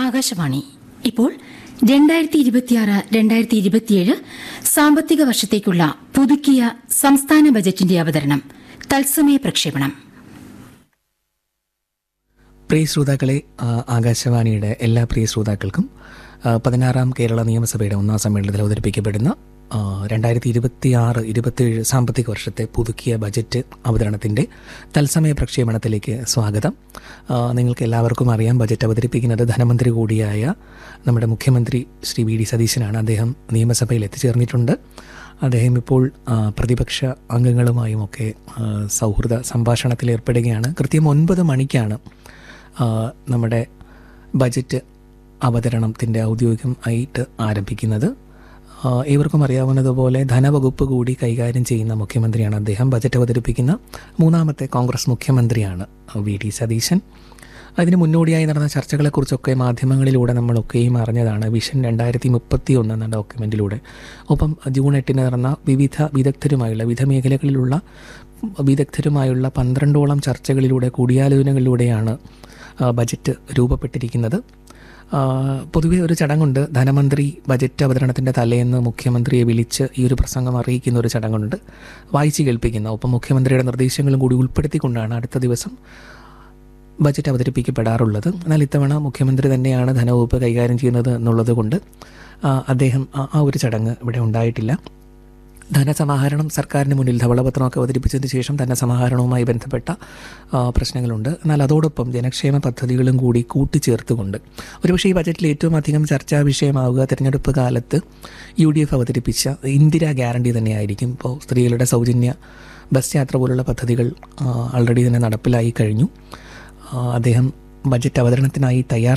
ആകാശവാണി ഇപ്പോൾ രണ്ടായിരത്തി ഇരുപത്തിയാറ് രണ്ടായിരത്തി ഇരുപത്തിയേഴ് സാമ്പത്തിക വർഷത്തേക്കുള്ള പുതുക്കിയ സംസ്ഥാന ബജറ്റിന്റെ അവതരണം തത്സമയ പ്രക്ഷേപണം പ്രിയ ശ്രോതാക്കളെ ആ, ആകാശവാണിയുടെ എല്ലാ പ്രിയ ശ്രോതാക്കൾക്കും ആ, പതിനാറാം കേരള നിയമസഭയുടെ ഒന്നാം സമ്മേളനത്തിൽ അവതരിപ്പിക്കപ്പെടുന്ന ആ, രണ്ടായിരത്തി ഇരുപത്തി ആറ് ഇരുപത്തിയേഴ് സാമ്പത്തിക വർഷത്തെ പുതുക്കിയ ബജറ്റ് അവതരണത്തിൻ്റെ തത്സമയ പ്രക്ഷേപണത്തിലേക്ക് സ്വാഗതം ആ, നിങ്ങൾക്ക് എല്ലാവർക്കും അറിയാം ബജറ്റ് അവതരിപ്പിക്കുന്നത് ധനമന്ത്രി കൂടിയായ നമ്മുടെ മുഖ്യമന്ത്രി ശ്രീ വി ഡി സതീശനാണ് അദ്ദേഹം നിയമസഭയിൽ എത്തിച്ചേർന്നിട്ടുണ്ട് അദ്ദേഹം ഇപ്പോൾ ആ, പ്രതിപക്ഷ അംഗങ്ങളുമായുമൊക്കെ ആ, സൗഹൃദ സംഭാഷണത്തിൽ ഏർപ്പെടുകയാണ് കൃത്യം ഒൻപത് മണിക്കാണ് ആ, നമ്മുടെ ബജറ്റ് അവതരണത്തിൻ്റെ ഔദ്യോഗികമായിട്ട് ആരംഭിക്കുന്നത് ആ, ഏവർക്കും അറിയാവുന്നതുപോലെ ധനവകുപ്പ് കൂടി കൈകാര്യം ചെയ്യുന്ന മുഖ്യമന്ത്രിയാണ് അദ്ദേഹം ബജറ്റ് അവതരിപ്പിക്കുന്ന മൂന്നാമത്തെ കോൺഗ്രസ് മുഖ്യമന്ത്രിയാണ് വി ഡി സതീശൻ അതിന് മുന്നോടിയായി നടന്ന ചർച്ചകളെക്കുറിച്ചൊക്കെ മാധ്യമങ്ങളിലൂടെ നമ്മളൊക്കെയും അറിഞ്ഞതാണ് വിഷൻ രണ്ടായിരത്തി മുപ്പത്തി ഒന്ന് എന്ന ഡോക്യുമെൻറ്റിലൂടെ ഒപ്പം ജൂൺ എട്ടിന് നടന്ന വിവിധ വിദഗ്ധരുമായുള്ള വിവിധ മേഖലകളിലുള്ള വിദഗ്ധരുമായുള്ള പന്ത്രണ്ടോളം ചർച്ചകളിലൂടെ കൂടിയാലോചനകളിലൂടെയാണ് ആ, ബജറ്റ് രൂപപ്പെട്ടിരിക്കുന്നത് ആ, പൊതുവെ ഒരു ചടങ്ങുണ്ട് ധനമന്ത്രി ബജറ്റ് അവതരണത്തിൻ്റെ തലേന്ന് മുഖ്യമന്ത്രിയെ വിളിച്ച് ഈ ഒരു പ്രസംഗം അറിയിക്കുന്ന ഒരു ചടങ്ങുണ്ട് വായിച്ചു കേൾപ്പിക്കുന്ന ഒപ്പം മുഖ്യമന്ത്രിയുടെ നിർദ്ദേശങ്ങളും കൂടി ഉൾപ്പെടുത്തിക്കൊണ്ടാണ് അടുത്ത ദിവസം ബജറ്റ് അവതരിപ്പിക്കപ്പെടാറുള്ളത് എന്നാൽ ഇത്തവണ മുഖ്യമന്ത്രി തന്നെയാണ് ധനവകുപ്പ് കൈകാര്യം ചെയ്യുന്നത് എന്നുള്ളത് കൊണ്ട് ആ, അദ്ദേഹം ആ- ആ ഒരു ചടങ്ങ് ഇവിടെ ഉണ്ടായിട്ടില്ല ധനസമാഹരണം സർക്കാരിന് മുന്നിൽ ധവളപത്രമൊക്കെ അവതരിപ്പിച്ചതിന് ശേഷം ധനസമാഹരണവുമായി ബന്ധപ്പെട്ട ആ, പ്രശ്നങ്ങളുണ്ട് എന്നാൽ അതോടൊപ്പം ജനക്ഷേമ പദ്ധതികളും കൂടി കൂട്ടിച്ചേർത്തുകൊണ്ട് ഒരുപക്ഷെ ഈ ബജറ്റിൽ ഏറ്റവും അധികം ചർച്ചാ വിഷയമാവുക തിരഞ്ഞെടുപ്പ് കാലത്ത് യു ഡി എഫ് അവതരിപ്പിച്ച ഇന്ദിരാ ഗ്യാരണ്ടി തന്നെയായിരിക്കും ഇപ്പോൾ സ്ത്രീകളുടെ സൗജന്യ ബസ് യാത്ര പോലുള്ള പദ്ധതികൾ ആൾറെഡി തന്നെ നടപ്പിലായി കഴിഞ്ഞു ആ, അദ്ദേഹം ബജറ്റ് അവതരണത്തിനായി തയ്യാർ